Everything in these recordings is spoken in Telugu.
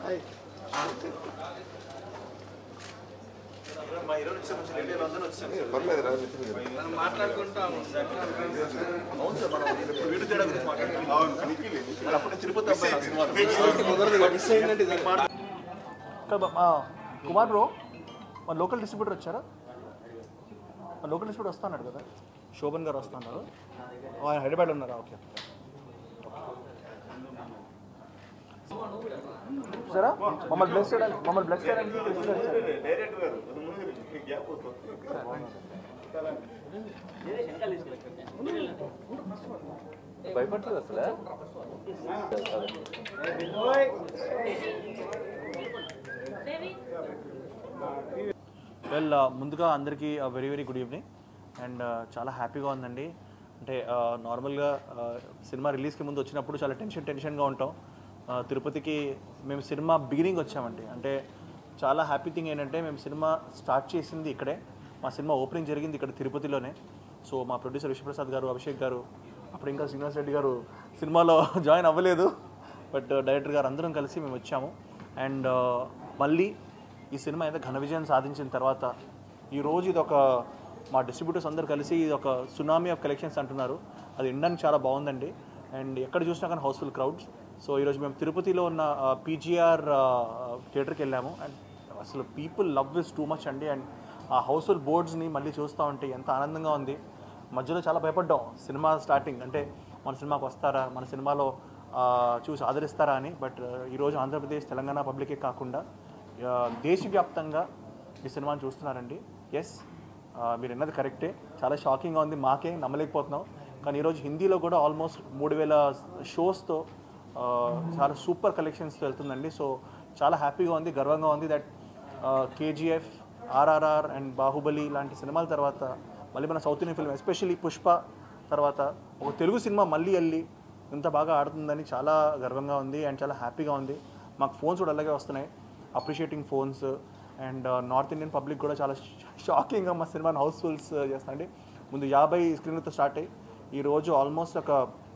పర్లేదు రా మనం మాట్లాడుకుంటా అవును సార్ మనం ఇప్పుడు వీడు తేడా గురించి మాట్లాడుతున్నాం మరి అప్పుడు నేను తిరుపతి అబ్బాయి నా సినిమాలో. మిస్ అయిందంటే ఇది మా కుమార్ బ్రో మన లోకల్ డిస్ట్రిబ్యూటర్ వచ్చారా మన లోకల్ డిస్ట్రిబ్యూటర్ వస్తా అన్నాడు కదా శోభన్ గారు వస్తా అన్నారు ఓ, ఆయన హైదరాబాద్లో ఉన్నారా ఓకే సరే మమ్మల్ని బ్లెస్ చేయడానికి మమ్మల్ని బ్లెస్ చేయడానికి కృష్ణ గారు వచ్చారు. భయపడలేదు అసలు వెల్ ముందుగా అందరికీ very very good evening and చాలా హ్యాపీగా ఉందండి అంటే నార్మల్గా సినిమా రిలీజ్కి ముందు వచ్చినప్పుడు చాలా టెన్షన్ టెన్షన్గా ఉంటాం ఆ, తిరుపతికి మేము సినిమా బిగినింగ్ వచ్చామండి అంటే చాలా హ్యాపీ థింగ్ ఏంటంటే మేము సినిమా స్టార్ట్ చేసింది ఇక్కడే మా సినిమా ఓపెనింగ్ జరిగింది ఇక్కడ తిరుపతిలోనే సో మా ప్రొడ్యూసర్ విశ్వప్రసాద్ గారు అభిషేక్ గారు అప్పుడు ఇంకా శ్రీనివాస్ రెడ్డి గారు సినిమాలో జాయిన్ అవ్వలేదు బట్ డైరెక్టర్ గారు అందరం కలిసి మేము వచ్చాము అండ్ మళ్ళీ ఈ సినిమా అయితే ఘన విజయం సాధించిన తర్వాత ఈరోజు ఇది ఒక మా డిస్ట్రిబ్యూటర్స్ అందరూ కలిసి ఇది ఒక సునామీ ఆఫ్ కలెక్షన్స్ అంటున్నారు అది వినడానికి చాలా బాగుందండి అండ్ ఎక్కడ చూసినా కానీ హౌస్ఫుల్ క్రౌడ్స్ సో ఈరోజు మేము తిరుపతిలో ఉన్న పీజీఆర్ థియేటర్కి వెళ్ళాము అండ్ అసలు people love is too much అండి అండ్ ఆ హౌస్ఫుల్ బోర్డ్స్ని మళ్ళీ చూస్తూ ఉంటే ఎంత ఆనందంగా ఉంది మధ్యలో చాలా భయపడ్డాం సినిమా స్టార్టింగ్ అంటే మన సినిమాకి వస్తారా మన సినిమాలో ఆ, చూసి ఆదరిస్తారా అని బట్ ఈరోజు ఆంధ్రప్రదేశ్ తెలంగాణ పబ్లికే కాకుండా ఆ, దేశవ్యాప్తంగా ఈ సినిమాని చూస్తున్నారండి ఎస్ మీరు విన్నది కరెక్టే చాలా షాకింగ్గా ఉంది మాకే నమ్మలేకపోతున్నాం కానీ ఈరోజు హిందీలో కూడా ఆల్మోస్ట్ మూడు వేల షోస్తో చాలా సూపర్ కలెక్షన్స్ వెళ్తుందండి సో చాలా హ్యాపీగా ఉంది గర్వంగా ఉంది that KGF RRR and Baahubali లాంటి సినిమాల తర్వాత మళ్ళీ మన South Indian film especially Pushpa తర్వాత ఒక తెలుగు సినిమా మళ్ళీ వెళ్ళి ఇంత బాగా ఆడుతుందని చాలా గర్వంగా ఉంది అండ్ చాలా హ్యాపీగా ఉంది మాకు ఫోన్స్ కూడా అలాగే వస్తున్నాయి appreciating phones and North Indian public కూడా చాలా షాకింగ్గా మా సినిమాని హౌస్ఫుల్స్ చేస్తాండి ముందు యాభై స్క్రీన్లతో స్టార్ట్ అయ్యి ఈరోజు ఆల్మోస్ట్ ఒక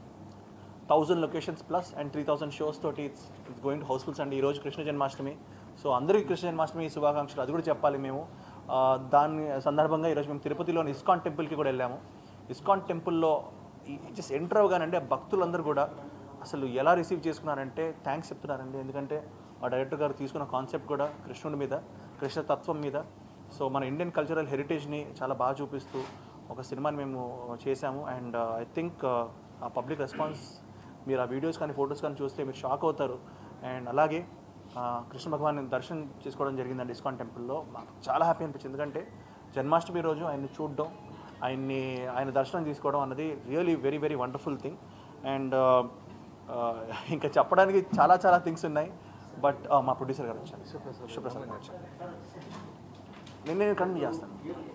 thousand locations plus and three thousand shows తోటి it's it's going to house fulls and ఈరోజు కృష్ణ జన్మాష్టమి సో అందరికీ కృష్ణ జన్మాష్టమి శుభాకాంక్షలు అది కూడా చెప్పాలి మేము ఆ, దాని సందర్భంగా ఈరోజు మేము తిరుపతిలోని ఇస్కాన్ టెంపుల్కి కూడా వెళ్ళాము ఇస్కాన్ టెంపుల్లో జస్ట్ ఎంటర్ అవగానంటే ఆ భక్తులందరూ కూడా అసలు ఎలా రిసీవ్ చేసుకున్నారంటే థ్యాంక్స్ చెప్తున్నారండి ఎందుకంటే మా డైరెక్టర్ గారు తీసుకున్న కాన్సెప్ట్ కూడా కృష్ణుడి మీద కృష్ణ తత్వం మీద సో మన ఇండియన్ కల్చరల్ హెరిటేజ్ని చాలా బాగా చూపిస్తూ ఒక సినిమాని మేము చేశాము అండ్ ఐ థింక్ ఆ పబ్లిక్ రెస్పాన్స్ మీరు ఆ వీడియోస్ కానీ ఫొటోస్ కానీ చూస్తే మీరు షాక్ అవుతారు అండ్ అలాగే ఆ, కృష్ణ భగవాన్ దర్శనం చేసుకోవడం జరిగిందండి ఇస్కాన్ టెంపుల్లో మాకు చాలా హ్యాపీ అనిపించింది ఎందుకంటే జన్మాష్టమి రోజు ఆయన్ని చూడడం ఆయన్ని ఆయన దర్శనం తీసుకోవడం అన్నది really very very wonderful thing and ఇంకా చెప్పడానికి చాలా చాలా థింగ్స్ ఉన్నాయి బట్ మా ప్రొడ్యూసర్ గారు వచ్చారు విశ్వప్రసాద్ గారు వచ్చారు నేను నేను కంటిన్యూ చేస్తాను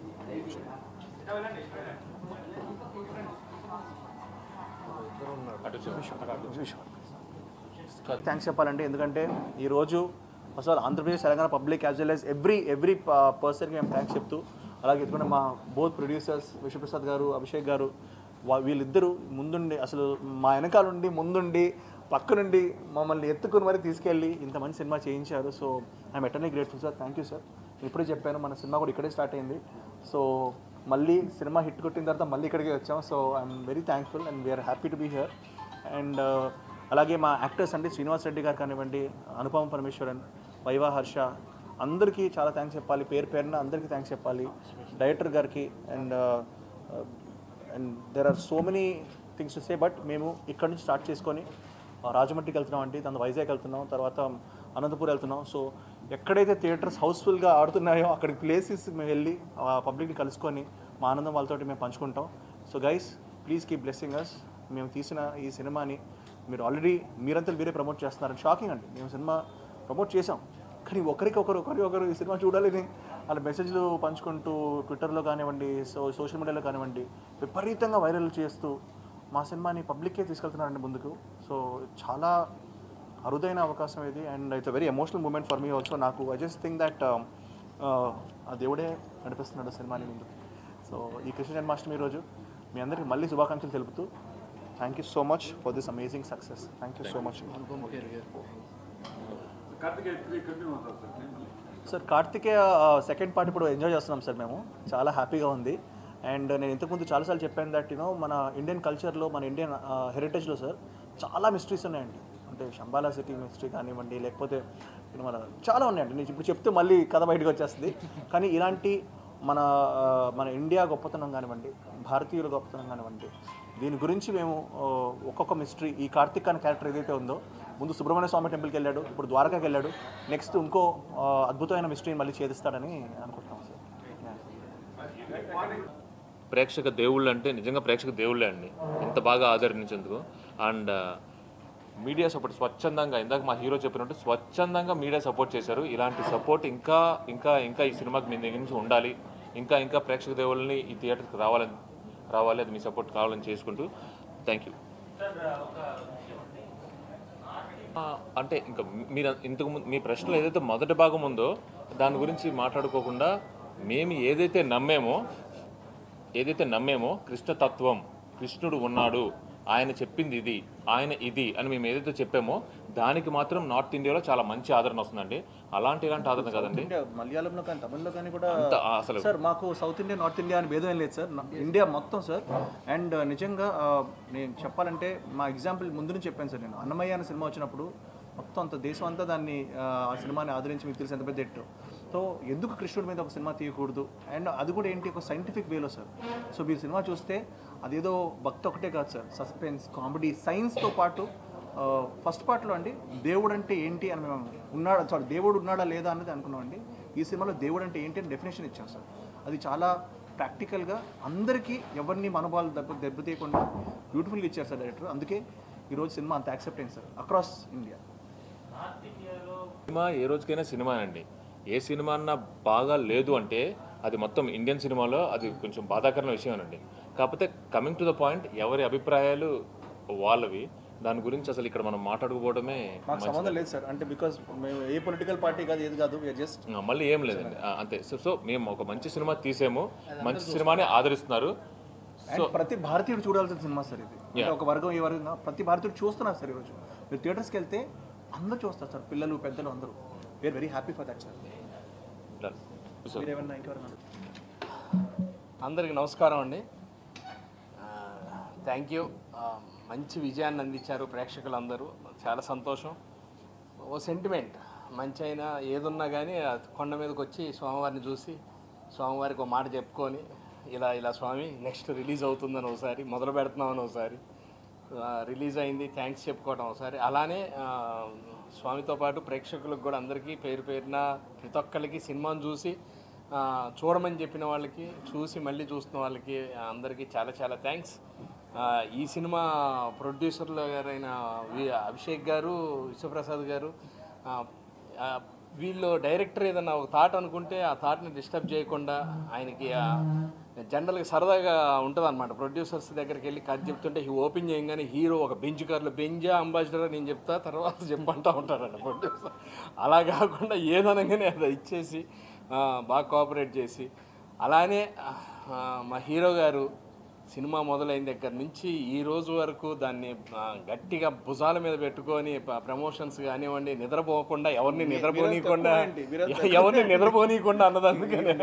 థ్యాంక్స్ చెప్పాలండి ఎందుకంటే ఈరోజు అసలు Andhra Pradesh Telangana public as well as every every పర్సన్కి మేము థ్యాంక్స్ చెప్తూ అలాగే ఎందుకంటే మా బోత్ ప్రొడ్యూసర్స్ విశ్వప్రసాద్ గారు అభిషేక్ గారు వా- వీళ్ళిద్దరూ ముందుండి అసలు మా వెనకాల నుండి ముందుండి పక్క నుండి మమ్మల్ని ఎత్తుకుని మరీ తీసుకెళ్ళి ఇంత మంచి సినిమా చేయించారు so I'm utterly grateful sir thank you sir ఇప్పుడే చెప్పాను మన సినిమా కూడా ఇక్కడే స్టార్ట్ అయింది సో మళ్ళీ సినిమా హిట్ కొట్టిన తర్వాత మళ్ళీ ఇక్కడికి వచ్చాం so I'm very thankful and we are happy to be here and అలాగే మా యాక్టర్స్ అండి శ్రీనివాస్ రెడ్డి గారు కానివ్వండి అనుపమ పరమేశ్వరన్ వైవా హర్ష అందరికీ చాలా థ్యాంక్స్ చెప్పాలి పేరు పేరున అందరికీ థ్యాంక్స్ చెప్పాలి డైరెక్టర్ గారికి and and there are so many things to say but మేము ఇక్కడ నుంచి స్టార్ట్ చేసుకొని ఆ, రాజమండ్రికి వెళ్తున్నాం అండి దాని వైజాగ్ వెళ్తున్నాం తర్వాత అనంతపూర్ వెళ్తున్నాం సో ఎక్కడైతే థియేటర్స్ హౌస్ఫుల్గా ఆడుతున్నాయో అక్కడికి ప్లేసెస్ మేము వెళ్ళి పబ్లిక్ని కలుసుకొని మా ఆనందం వాళ్ళతోటి మేము పంచుకుంటాం so guys please keep blessing us మేము తీసిన ఈ సినిమాని మీరు ఆల్రెడీ మీరంతా మీరే ప్రమోట్ చేస్తున్నారని షాకింగ్ అండి మేము సినిమా ప్రమోట్ చేసాం కానీ ఒకరికి ఒకరు ఒకరి ఒకరు ఈ సినిమా చూడాలని వాళ్ళ మెసేజ్లు పంచుకుంటూ ట్విట్టర్లో కానివ్వండి సో సోషల్ మీడియాలో కానివ్వండి విపరీతంగా వైరల్ చేస్తూ మా సినిమాని పబ్లిక్కే తీసుకెళ్తున్నారండి ముందుకు సో చాలా అరుదైన అవకాశం ఇది and it's very emotional moment for me also నాకు ఐ జస్ట్ థింక్ దట్ ఆ దేవుడే నడిపిస్తున్నాడు సినిమాని ముందుకు సో ఈ కృష్ణ జన్మాష్టమి రోజు మీ అందరికీ మళ్ళీ శుభాకాంక్షలు తెలుపుతూ thank you so much for this amazing success thank you so much sir Karthikeya second part ఇప్పుడు ఎంజాయ్ చేస్తున్నాం సార్ మేము చాలా హ్యాపీగా ఉంది అండ్ నేను ఇంతకుముందు చాలాసార్లు చెప్పాను దట్ యూనో మన ఇండియన్ కల్చర్లో మన ఇండియన్ హెరిటేజ్లో సార్ చాలా మిస్టరీస్ ఉన్నాయండి అంటే శంబాలా సిటీ మిస్టరీ కానివ్వండి లేకపోతే you know, మన చాలా ఉన్నాయండి నేను ఇప్పుడు చెప్తే మళ్ళీ కథ బయటకు వచ్చేస్తుంది కానీ ఇలాంటి మన ఆ, మన ఇండియా గొప్పతనం కానివ్వండి భారతీయుల గొప్పతనం కానివ్వండి దీని గురించి మేము ఆ, ఒక్కొక్క మిస్టరీ ఈ కార్తిక్ అనే క్యారెక్టర్ ఏదైతే ఉందో ముందు సుబ్రహ్మణ్య స్వామి టెంపుల్కి వెళ్ళాడు ఇప్పుడు ద్వారకాకి వెళ్ళాడు నెక్స్ట్ ఇంకో ఆ, అద్భుతమైన మిస్టరీని మళ్ళీ ఛేదిస్తాడని అనుకుంటున్నాం సార్ ప్రేక్షక దేవుళ్ళు అంటే నిజంగా ప్రేక్షక దేవుళ్ళే అండి ఇంత బాగా ఆదరించేందుకు అండ్ మీడియా సపోర్ట్ స్వచ్ఛందంగా ఇందాక మా హీరో చెప్పినట్టు స్వచ్ఛందంగా మీడియా సపోర్ట్ చేశారు ఇలాంటి సపోర్ట్ ఇంకా ఇంకా ఇంకా ఈ సినిమాకి మీ దగ్గర నుంచి ఉండాలి ఇంకా ఇంకా ప్రేక్షక దేవుళ్ళని ఈ థియేటర్కి రావాలని రావాలి అది మీ సపోర్ట్ కావాలని చేసుకుంటూ థ్యాంక్ యూ అంటే ఇంకా మీరు ఇంతకు ముందు మీ ప్రశ్నలో ఏదైతే మొదటి భాగం ఉందో దాని గురించి మాట్లాడుకోకుండా మేము ఏదైతే నమ్మేమో ఏదైతే నమ్మేమో కృష్ణతత్వం కృష్ణుడు ఉన్నాడు ఆయన చెప్పింది ఇది ఆయన ఇది అని మేము ఏదైతే చెప్పామో దానికి మాత్రం నార్త్ ఇండియాలో చాలా మంచి ఆదరణ వస్తుందండి అలాంటి ఇలాంటి ఆదరణ కాదండి ఇండియా మలయాళంలో కానీ తమిళ్లో కానీ కూడా అంత అసలు సార్ మాకు సౌత్ ఇండియా నార్త్ ఇండియా అని భేదం ఏం లేదు సార్ నా- ఇండియా మొత్తం సార్ అండ్ నిజంగా ఆ, నేను చెప్పాలంటే మా ఎగ్జాంపుల్ ముందు నుంచి చెప్పాను సార్ నేను అన్నమయ్య అనే సినిమా వచ్చినప్పుడు మొత్తం అంత దేశం అంతా దాన్ని ఆ, ఆ సినిమాని ఆదరించి మీకు తెలిసి ఎంత పెద్ద ఎట్టు సో ఎందుకు కృష్ణుడి మీద ఒక సినిమా తీయకూడదు అండ్ అది కూడా ఏంటి ఒక సైంటిఫిక్ వేలో సార్ సో మీరు సినిమా చూస్తే అదేదో భక్తి ఒకటే కాదు సార్ సస్పెన్స్ కామెడీ సైన్స్తో పాటు ఫస్ట్ పార్ట్లో అండి దేవుడు అంటే ఏంటి అని మేము ఉన్నాడా సారీ దేవుడు ఉన్నాడా లేదా అన్నది అనుకున్నామండి ఈ సినిమాలో దేవుడు అంటే ఏంటి అని డెఫినేషన్ ఇచ్చాం సార్ అది చాలా ప్రాక్టికల్గా అందరికీ ఎవరిని మనోభావాలు దెబ్బ దెబ్బతీయకుండా బ్యూటిఫుల్గా ఇచ్చారు సార్ డైరెక్టర్ అందుకే ఈరోజు సినిమా అంత యాక్సెప్ట్ అయింది సార్ అక్రాస్ ఇండియా సినిమా ఏ రోజుకైనా సినిమా అండి ఏ సినిమా అన్నా బాగా లేదు అంటే అది మొత్తం ఇండియన్ సినిమాలో అది కొంచెం బాధాకరమైన విషయం అండి కాకపోతే కమింగ్ టు ద పాయింట్ ఎవరి అభిప్రాయాలు వాళ్ళవి దాని గురించి అసలు ఇక్కడ మనం మాట్లాడుకోవడమే మాకు సంబంధం లేదు సార్ అంటే బికాస్ మేము ఏ పొలిటికల్ పార్టీ కాదు ఏది కాదు జస్ట్ ఆ, మళ్ళీ ఏం లేదండి ఆ, అంతే సో సో మేము ఒక మంచి సినిమా తీసాము మంచి సినిమాని ఆదరిస్తున్నారు అండ్ ప్రతి భారతీయుడు చూడాల్సిన సినిమా సార్ ఇది అంటే ఒక వర్గం ఈ వర్గం కాదు, ప్రతి భారతీయుడు చూస్తున్నారు సార్ ఈరోజు మీరు థియేటర్స్కి వెళ్తే అందరూ చూస్తారు సార్ పిల్లలు పెద్దలు అందరూ we are very happy for that sir Done. So మీరు ఏమన్నా ఇంకెవరన్నా అందరికి నమస్కారం అండి థ్యాంక్ యూ మంచి విజయాన్ని అందించారు ప్రేక్షకులందరూ చాలా సంతోషం ఓ సెంటిమెంట్ మంచి అయినా ఏదున్నా కానీ ఆ కొండ మీదకి వచ్చి స్వామివారిని చూసి స్వామివారికి ఒక మాట చెప్పుకొని ఇలా ఇలా స్వామి నెక్స్ట్ రిలీజ్ అవుతుందని ఒకసారి మొదలు పెడుతున్నామని ఒకసారి ఆ, రిలీజ్ అయింది థ్యాంక్స్ చెప్పుకోవడం ఒకసారి అలానే ఆ, స్వామితో పాటు ప్రేక్షకులకు కూడా అందరికీ పేరు పేరున ప్రతి ఒక్కరికి సినిమాను చూసి ఆ, చూడమని చెప్పిన వాళ్ళకి చూసి మళ్ళీ చూస్తున్న వాళ్ళకి అందరికీ చాలా చాలా థ్యాంక్స్ ఈ సినిమా ప్రొడ్యూసర్లు గారైన వి- అభిషేక్ గారు విశ్వప్రసాద్ గారు ఆ, ఆ, వీళ్ళు డైరెక్టర్ ఏదన్నా ఒక థాట్ అనుకుంటే ఆ థాట్ని డిస్టర్బ్ చేయకుండా ఆయనకి ఆ, జనరల్గా సరదాగా ఉంటుంది అనమాట ప్రొడ్యూసర్స్ దగ్గరికి వెళ్ళి కథ చెప్తుంటే ఈ ఓపెన్ చేయగానే హీరో ఒక బెంచ్ కార్లో బెంజా అంబాసిడర్ నేను చెప్తా తర్వాత చెప్పంటా ఉంటారంట ప్రొడ్యూసర్ అలా కాకుండా ఏదనగానే అది ఇచ్చేసి ఆ, బాగా కోఆపరేట్ చేసి అలానే ఆ, మా హీరో గారు సినిమా మొదలైన దగ్గర నుంచి ఈ రోజు వరకు దాన్ని ఆ, గట్టిగా భుజాల మీద పెట్టుకొని ప- ప్రమోషన్స్ కానివ్వండి నిద్రపోకుండా ఎవరిని నిద్రపోనీయకుండా ఎవరిని నిద్రపోనీయకుండా అన్నదందుకనే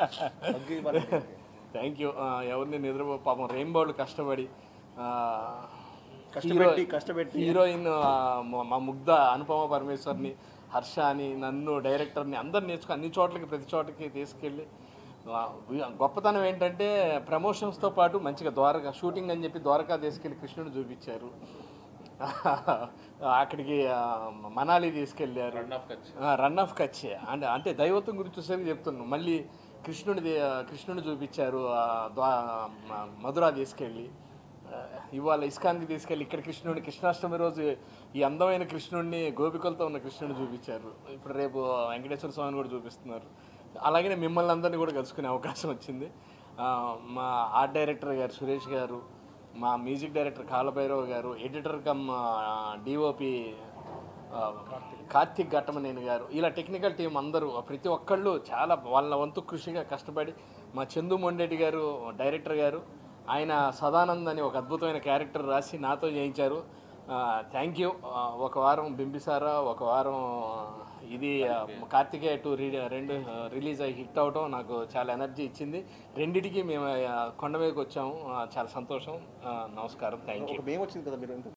థ్యాంక్ యూ ఎవరిని నిద్రపో పాపం రెయిన్బోళ్ళు కష్టపడి ఆ, కష్టపెట్టి, హీరో- కష్టపెట్టి. హీరోయిన్ ఆ, మా- మా ముగ్ధ అనుపమ పరమేశ్వర్ని హర్ష అని నన్ను డైరెక్టర్ని అందరు నేర్చుకుని అన్ని చోట్లకి ప్రతి చోటకి తీసుకెళ్ళి ఆ, వి- గొప్పతనం ఏంటంటే ప్రమోషన్స్తో పాటు మంచిగా ద్వారకా షూటింగ్ అని చెప్పి ద్వారకా తీసుకెళ్ళి కృష్ణుడు చూపించారు అక్కడికి ఆ, మనాలి తీసుకెళ్ళారు రన్ ఆఫ్ కచ్ అంటే అంటే దైవత్వం గురించి వచ్చేసరికి చెప్తున్నాను మళ్ళీ కృష్ణుడి కృష్ణుని చూపించారు ఆ, ద్వా మ- మధుర తీసుకెళ్ళి ఆ, ఇవాళ ఇస్కాన్కి తీసుకెళ్ళి ఇక్కడ కృష్ణుడిని కృష్ణాష్టమి రోజు ఈ అందమైన కృష్ణుడిని గోపికలతో ఉన్న కృష్ణుడిని చూపించారు ఇప్పుడు రేపు వెంకటేశ్వర స్వామిని కూడా చూపిస్తున్నారు అలాగనే మిమ్మల్ని అందరినీ కూడా కలుసుకునే అవకాశం వచ్చింది ఆ, మా ఆర్ట్ డైరెక్టర్ గారు సురేష్ గారు మా music director Kalabhairav garu editor cum DOP Karthik Ghattamaneni garu ఇలా టెక్నికల్ టీం అందరూ ప్రతి ఒక్కళ్ళు చాలా వాళ్ళ వంతు కృషిగా కష్టపడి మా చందు మొండెడ్డి గారు డైరెక్టర్ గారు ఆయన సదానంద్ అని ఒక అద్భుతమైన క్యారెక్టర్ రాసి నాతో చేయించారు థ్యాంక్ యూ ఒక వారం బింబిసారా ఒక వారం ఇది ఆ, కార్తికేయ టూ రీ రెండు రిలీజ్ అయ్యి హిట్ అవడం నాకు చాలా ఎనర్జీ ఇచ్చింది రెండిటికి మేము ఆ, కొండ మీదకి వచ్చాము ఆ, చాలా సంతోషం ఆ, నమస్కారం థ్యాంక్ యూ ఒక మేము వచ్చింది కదా మీరు